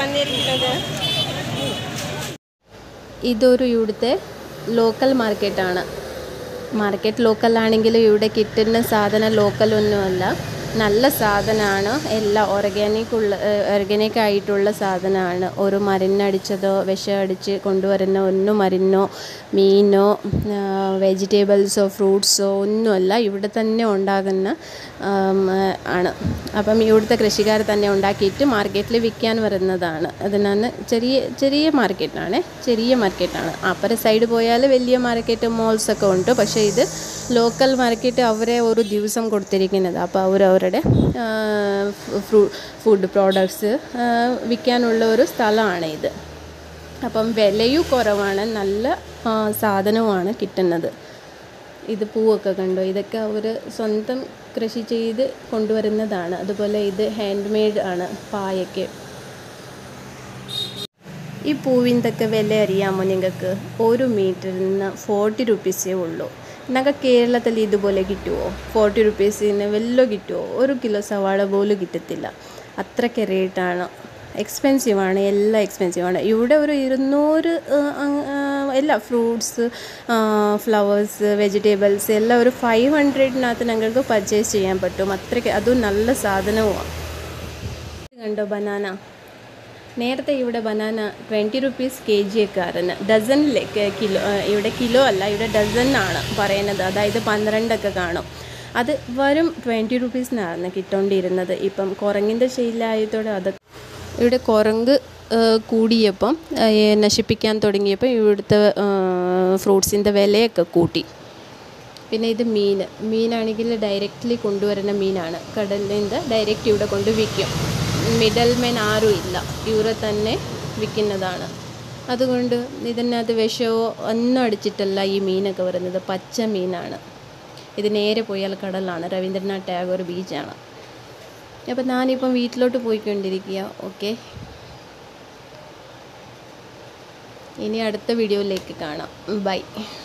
വന്നിരിക്കുന്നത് ഇതൊരു ഇവിടുത്തെ ലോക്കൽ മാർക്കറ്റാണ് മാർക്കറ്റ് ലോക്കലാണെങ്കിലും ഇവിടെ കിട്ടുന്ന സാധനം ലോക്കലൊന്നുമല്ല നല്ല സാധനമാണ് എല്ലാം ഓർഗാനിക് ഉള്ള ഓർഗാനിക് ആയിട്ടുള്ള സാധനമാണ് ഒരു മരുന്നടിച്ചതോ വിഷം അടിച്ച് കൊണ്ടുവരുന്ന ഒന്നും മരുന്നോ മീനോ വെജിറ്റബിൾസോ ഫ്രൂട്ട്സോ ഒന്നുമല്ല ഇവിടെ തന്നെ ഉണ്ടാകുന്ന ആം, ആണ് അപ്പം ഇവിടുത്തെ കൃഷിക്കാർ തന്നെ ഉണ്ടാക്കിയിട്ട് മാർക്കറ്റിൽ വിൽക്കാൻ വരുന്നതാണ് അതിനാണ് ചെറിയ ചെറിയ മാർക്കറ്റാണ് ചെറിയ മാർക്കറ്റാണ് അപ്പുറ സൈഡ് പോയാൽ വലിയ മാർക്കറ്റ് മോൾസ് ഒക്കെ ഉണ്ട് പക്ഷേ ഇത് ലോക്കൽ മാർക്കറ്റ് അവരെ ഒരു ദിവസം കൊടുത്തിരിക്കുന്നത് അപ്പോൾ അവർ അവരുടെ ഫ്രൂ ഫുഡ് പ്രോഡക്ട്സ് വിൽക്കാനുള്ള ഒരു സ്ഥലമാണ് ഇത് അപ്പം വിലയും കുറവാണ് നല്ല ആ, സാധനവുമാണ് കിട്ടുന്നത് ഇത് പൂവൊക്കെ കണ്ടോ ഇതൊക്കെ അവർ സ്വന്തം കൃഷി ചെയ്ത് കൊണ്ടുവരുന്നതാണ് അതുപോലെ ഇത് ഹാൻഡ് മെയ്ഡ് ആണ് പായൊക്കെ ഈ പൂവിൻ്റെയൊക്കെ വില അറിയാമോ നിങ്ങൾക്ക് ഒരു മീറ്ററിന് ഫോർട്ടി റുപ്പീസേ ഉള്ളൂ നമുക്ക് കേരളത്തിൽ ഇതുപോലെ കിട്ടുമോ ഫോർട്ടി റുപ്പീസിന് വല്ലോ കിട്ടുമോ ഒരു കിലോ സവാള പോലും കിട്ടത്തില്ല അത്രയ്ക്ക് റേറ്റാണ് എക്സ്പെൻസീവാണ് എല്ലാം എക്സ്പെൻസീവാണ് ഇവിടെ ഒരു ഇരുന്നൂറ് ആ, ആ, എല്ലാ ഫ്രൂട്ട്സ് ഫ്ലവേഴ്സ് വെജിറ്റബിൾസ് എല്ലാം ഒരു ഫൈവ് ഹൺഡ്രഡിനകത്ത് ഞങ്ങൾക്ക് പർച്ചേസ് ചെയ്യാൻ പറ്റും അത്രയ്ക്ക് അതും നല്ല സാധനവുമാണ് കണ്ടോ ബനാന നേരത്തെ ഇവിടെ banana twenty rupees K G ഒക്കെ ആയിരുന്നു ഡസനിലെ കിലോ ആ, ഇവിടെ കിലോ അല്ല ഇവിടെ ഡസനാണ് പറയുന്നത് അതായത് പന്ത്രണ്ടൊക്കെ കാണും അത് വെറും ട്വൻറ്റി റുപ്പീസിനായിരുന്നു കിട്ടോണ്ടിരുന്നത് ഇപ്പം കുരങ്ങിൻ്റെ ശീലമായതോടെ അത് ഇവിടെ കുരങ്ങ് ആ, കൂടിയപ്പം ആ, ഈ നശിപ്പിക്കാൻ തുടങ്ങിയപ്പോൾ ഇവിടുത്തെ ഫ്രൂട്ട്സിൻ്റെ വിലയൊക്കെ കൂട്ടി പിന്നെ ഇത് മീൻ മീനാണെങ്കിൽ ഡയറക്റ്റ്ലി കൊണ്ടുവരുന്ന മീനാണ് കടലിൽ നിന്ന് ഡയറക്റ്റ് ഇവിടെ കൊണ്ട് വിൽക്കും മിഡൽ മെൻ ആരും ഇല്ല ഇവിടെ തന്നെ വിൽക്കുന്നതാണ് അതുകൊണ്ട് ഇതിനകത്ത് വിഷമോ ഒന്നും അടിച്ചിട്ടല്ല ഈ മീനൊക്കെ വരുന്നത് പച്ച മീനാണ് ഇത് നേരെ പോയാൽ കടലാണ് രവീന്ദ്രനാഥ് ടാഗോർ ബീച്ചാണ് അപ്പം ഞാനിപ്പം വീട്ടിലോട്ട് പോയിക്കൊണ്ടിരിക്കുക ഓക്കെ ഇനി അടുത്ത വീഡിയോയിലേക്ക് കാണാം ബൈ